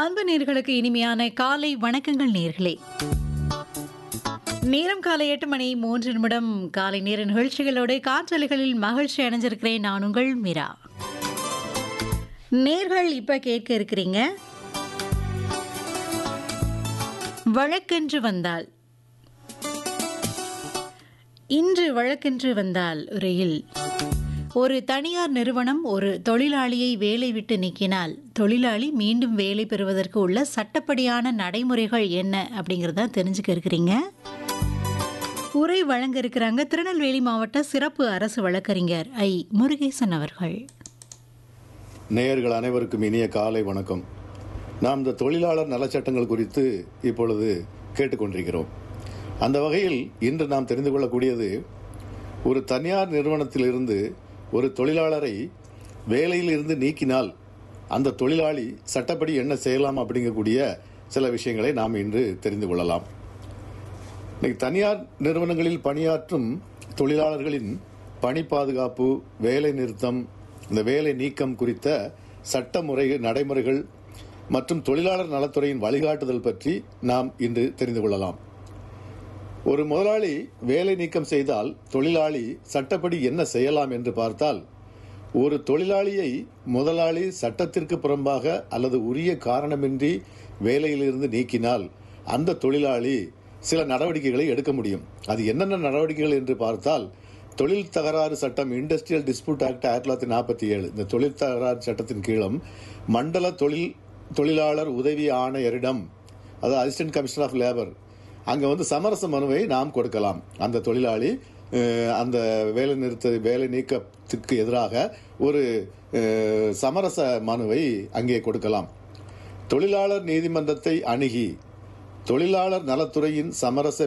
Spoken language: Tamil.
அன்பு நேர்களுக்கு இனிமையான காலை வணக்கங்கள் நேர்களே நேரம் காலை எட்டு மணி மூன்று நிமிடம் காலை நேர நிகழ்ச்சிகளோடு காற்றலைகளில் மகிழ்ச்சி அடைஞ்சிருக்கிறேன் நான் உங்கள் மீரா நேர்கள் இப்ப கேட்க இருக்கிறீங்க வழக்கென்று வந்தால் இன்று வழக்கென்று வந்தால் உரையில் ஒரு தனியார் நிறுவனம் ஒரு தொழிலாளியை வேலை விட்டு நீக்கினால் தொழிலாளி மீண்டும் வேலை பெறுவதற்கு உள்ள சட்டப்படியான நடைமுறைகள் என்ன அப்படிங்கிறத தெரிஞ்சுக்க இருக்கிறீங்க உரை வழங்க இருக்கிறாங்க திருநெல்வேலி மாவட்ட சிறப்பு அரசு வழக்கறிஞர் ஐ முருகேசன் அவர்கள் நேயர்கள் அனைவருக்கும் இனிய காலை வணக்கம் நாம் இந்த தொழிலாளர் நலச்சட்டங்கள் குறித்து இப்பொழுது கேட்டுக்கொண்டிருக்கிறோம் அந்த வகையில் இன்று நாம் தெரிந்து கொள்ளக்கூடியது ஒரு தனியார் நிறுவனத்திலிருந்து ஒரு தொழிலாளரை வேலையில் இருந்து நீக்கினால் அந்த தொழிலாளி சட்டப்படி என்ன செய்யலாம் அப்படிங்கக்கூடிய சில விஷயங்களை நாம் இன்று தெரிந்து கொள்ளலாம் இன்னைக்கு தனியார் நிறுவனங்களில் பணியாற்றும் தொழிலாளர்களின் பணி பாதுகாப்பு வேலை நிறுத்தம் இந்த வேலை நீக்கம் குறித்த சட்ட முறை நடைமுறைகள் மற்றும் தொழிலாளர் நலத்துறையின் வழிகாட்டுதல் பற்றி நாம் இன்று தெரிந்து கொள்ளலாம் ஒரு முதலாளி வேலை நீக்கம் செய்தால் தொழிலாளி சட்டப்படி என்ன செய்யலாம் என்று பார்த்தால் ஒரு தொழிலாளியை முதலாளி சட்டத்திற்கு புறம்பாக அல்லது உரிய காரணமின்றி வேலையிலிருந்து நீக்கினால் அந்த தொழிலாளி சில நடவடிக்கைகளை எடுக்க முடியும் அது என்னென்ன நடவடிக்கைகள் என்று பார்த்தால் தொழில் தகராறு சட்டம் இண்டஸ்ட்ரியல் டிஸ்பியூட் ஆக்ட் ஆயிரத்தி தொள்ளாயிரத்தி நாற்பத்தி ஏழு இந்த தொழில் தகராறு சட்டத்தின் கீழும் மண்டல தொழில் தொழிலாளர் உதவி ஆணையரிடம் அதாவது அசிஸ்டன்ட் கமிஷனர் ஆஃப் லேபர் அங்க வந்து சமரச மனுவை நாம் கொடுக்கலாம் அந்த தொழிலாளி அஹ், அந்த வேலை நிறுத்த வேலை நீக்கத்துக்கு எதிராக ஒரு அஹ், சமரச மனுவை அங்கே கொடுக்கலாம் தொழிலாளர் நீதிமன்றத்தை அணுகி தொழிலாளர் நலத்துறையின் சமரச